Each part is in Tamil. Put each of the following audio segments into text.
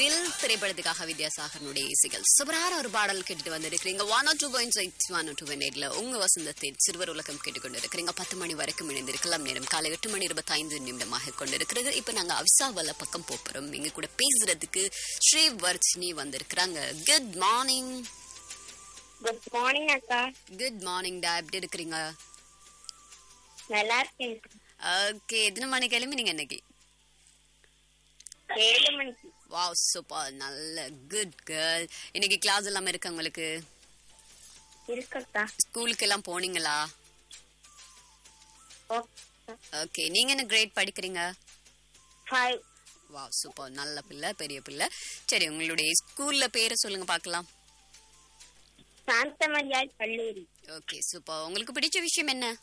தில் திரைப்படத்துக்காக வித்யாசாகரனுடைய இசைகள் சூப்பரான ஒரு பாடல் கேட்டுட்டு வந்திருக்கிறீங்க one or two point six one two point எயிட்ல உங்க வசந்தத்தின் சிறுவர் உலகம் கேட்டுக்கொண்டு இருக்கிறீங்க பத்து மணி வரைக்கும் இணைந்திருக்கலாம் நேரம் காலை எட்டு மணி இருபத்தைந்து நிமிடமாக கொண்டிருக்கிறது இப்ப நாங்க அவிசாவல பக்கம் போறோம் இங்க கூட பேசுறதுக்கு ஸ்ரீ வர்ச்சினி வந்திருக்கிறாங்க குட் மார்னிங் குட் மார்னிங் அக்கா குட் மார்னிங் டா எப்படி இருக்கிறீங்க நல்லா இருக்கேன் ஓகே எத்தனை மணிக்கு கிளம்பினீங்க இன்னைக்கு ஏழு மணிக்கு வாவ் சூப்பர் நல்ல குட் கேர்ள் இன்னைக்கு கிளாஸ் எல்லாம் இருக்கு உங்களுக்கு இருக்கக்கா ஸ்கூலுக்கு எல்லாம் போனீங்களா ஓகே நீங்க என்ன கிரேட் படிக்கிறீங்க ஃபைவ் வாவ் சூப்பர் நல்ல பிள்ளை பெரிய பிள்ளை சரி உங்களுடைய ஸ்கூல்ல பேரை சொல்லுங்க பார்க்கலாம் சாந்தமரியாய் கல்லூரி ஓகே சூப்பர் உங்களுக்கு பிடிச்ச விஷயம் என்ன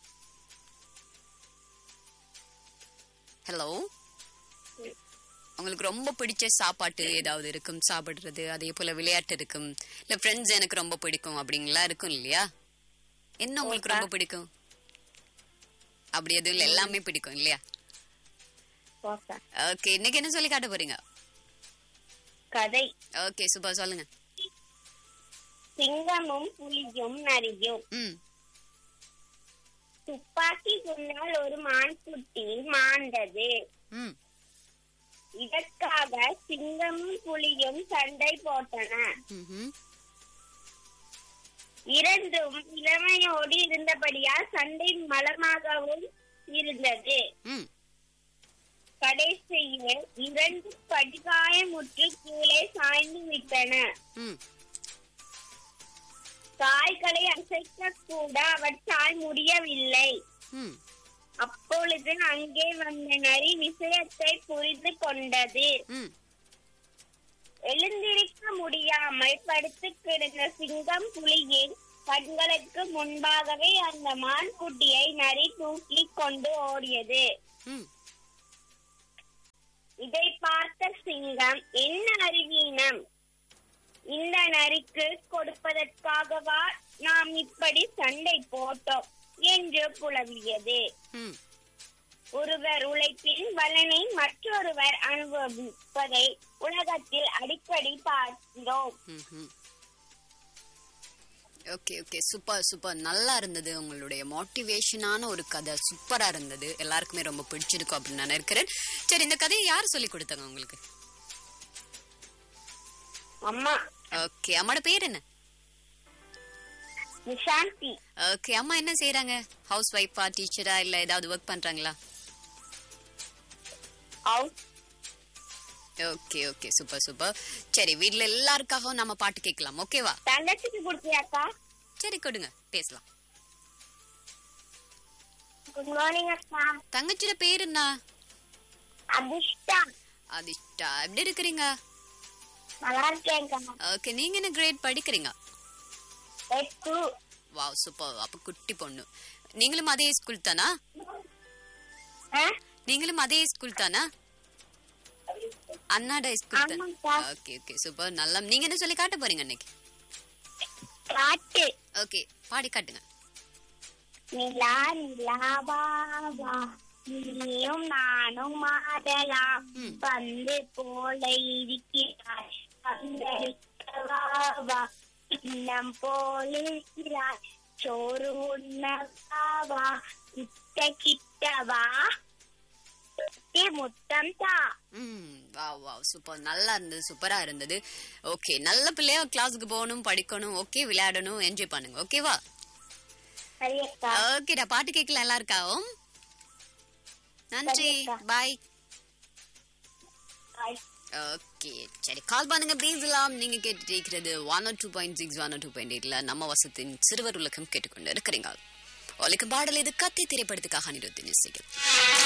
ஹலோ உங்களுக்கு ரொம்ப பிடிச்ச சாப்பாட்டு ஏதாவது இருக்கும் சாப்பிடுறது அதே போல விளையாட்டு இருக்கும் இல்ல ஃப்ரெண்ட்ஸ் எனக்கு ரொம்ப பிடிக்கும் அப்படிங்களா இருக்கும் இல்லையா என்ன உங்களுக்கு ரொம்ப பிடிக்கும் அப்படி எதுவும் இல்ல எல்லாமே பிடிக்கும் இல்லையா ஓகே ஓகே இன்னைக்கு என்ன சொல்லி காட்ட போறீங்க கதை ஓகே சூப்பர் சொல்லுங்க சிங்கமும் புலியும் நரியும் ம் துப்பாக்கி குண்டால் ஒரு மான்குட்டி மாண்டது ம் இதற்காக சிங்கமும் புலியும் சண்டை போட்டன ம்ஹும். இரண்டும் இளமையோடு இருந்தபடியால் சண்டை மலமாகவும் இருந்தது ம் கடைசியில் இரண்டு படிகாயமுற்று கீழே சாய்ந்து விட்டன ம் காய்களை அசைக்க கூட அவற்றால் முடியவில்லை ம் அப்பொழுது அங்கே வந்த நரி விஷயத்தை புரிந்து கொண்டது ம் எழுந்திருக்க முடியாமல் படுத்து கிடந்த சிங்கம் புலியின் கண்களுக்கு முன்பாகவே அந்த மான்குட்டியை நரி தூக்கி கொண்டு ஓடியது ம் இதை பார்த்த சிங்கம் என்ன அறிவீனம் இந்த நரிக்கு கொடுப்பதற்காகவா நாம் இப்படி சண்டை போட்டோம் என்று புலம்பியது ம் ஒருவர் உழைப்பின் பலனை மற்றொருவர் அனுபவிப்பதை உலகத்தில் அடிக்கடி பார்க்கிறோம் ம்ஹும். ஓகே ஓகே சூப்பர் சூப்பர் நல்லா இருந்தது உங்களுடைய மோட்டிவேஷனான ஒரு கதை சூப்பரா இருந்தது எல்லாருக்குமே ரொம்ப பிடிச்சிருக்கும் அப்படின்னு நான் நினைக்கிறேன் சரி இந்த கதையை யார் சொல்லி கொடுத்தாங்க உங்களுக்கு அம்மா ஓகே அம்மாட பேர் என்ன நிஷாந்தி ஓகே அம்மா என்ன செய்யறாங்க ஹவுஸ் ஒய்ஃபா டீச்சரா இல்ல ஏதாவது ஒர்க் பண்றாங்களா house okay okay super super சரி வீட்ல எல்லாருக்காகவும் நம்ம பாட்டு கேட்கலாம் ஓகேவா தங்கச்சிக்கு கொடுத்தியாக்கா சரி கொடுங்க பேசலாம் குட் மார்னிங் அக்கா தங்கச்சியோட பேர் என்ன அதிர்ஷ்டா அதிஷ்டா எப்படி இருக்கிறீங்க நல்லா இருக்கேன்க்கா ஓகே நீங்க என்ன கிரேட் படிக்கிறீங்க எட்டு வாவ் சூப்பர் அப்ப குட்டி பொண்ணு நீங்களும் அதே ஸ்கூல் தானா ஆ? நீங்களும் அதே ஸ்கூல் தானா அண்ணாட ஸ்கூல் தானா ஆமாக்கா. ஓகே ஓகே சூப்பர் நல்லா நீங்க என்ன சொல்லி காட்ட போறீங்க அன்னைக்கு காட்டு ஓகே பாடி காட்டுங்க நிலா நிலாவா வா நீயும் நானும் மாறலாம் ம். பந்து போல இருக்கிறாய் பந்தளிக்கவா வா இன்னம் போல இருக்கிறாய் சோறு உண்ணவா வா கிட்ட கிட்டவா குட்டி முத்தம் தா ம் வாவ் வாவ் சூப்பர் நல்லா இருந்தது சூப்பரா இருந்தது ஓகே நல்ல பிள்ளையா கிளாஸுக்கு போகணும் படிக்கணும் ஓகே விளையாடணும் என்ஜாய் பண்ணுங்க ஓகேவா சரியக்கா ஓகேடா பாட்டு கேட்கலாம் எல்லாருக்காவும் நன்றி சரிக்கா. பாய் பாய் ஓகே சரி கால் பண்ணுங்க பேசலாம் நீங்க கேட்டுட்டு இருக்கிறது one two point six one two point எயிட்ல நம்ம வசத்தின் சிறுவர் உலகம் கேட்டுக்கொண்டு இருக்கிறீங்க ஒலிக்கும் பாடல் இது கத்தி திரைப்படத்துக்காக நிறுத்தி நிச்சயம்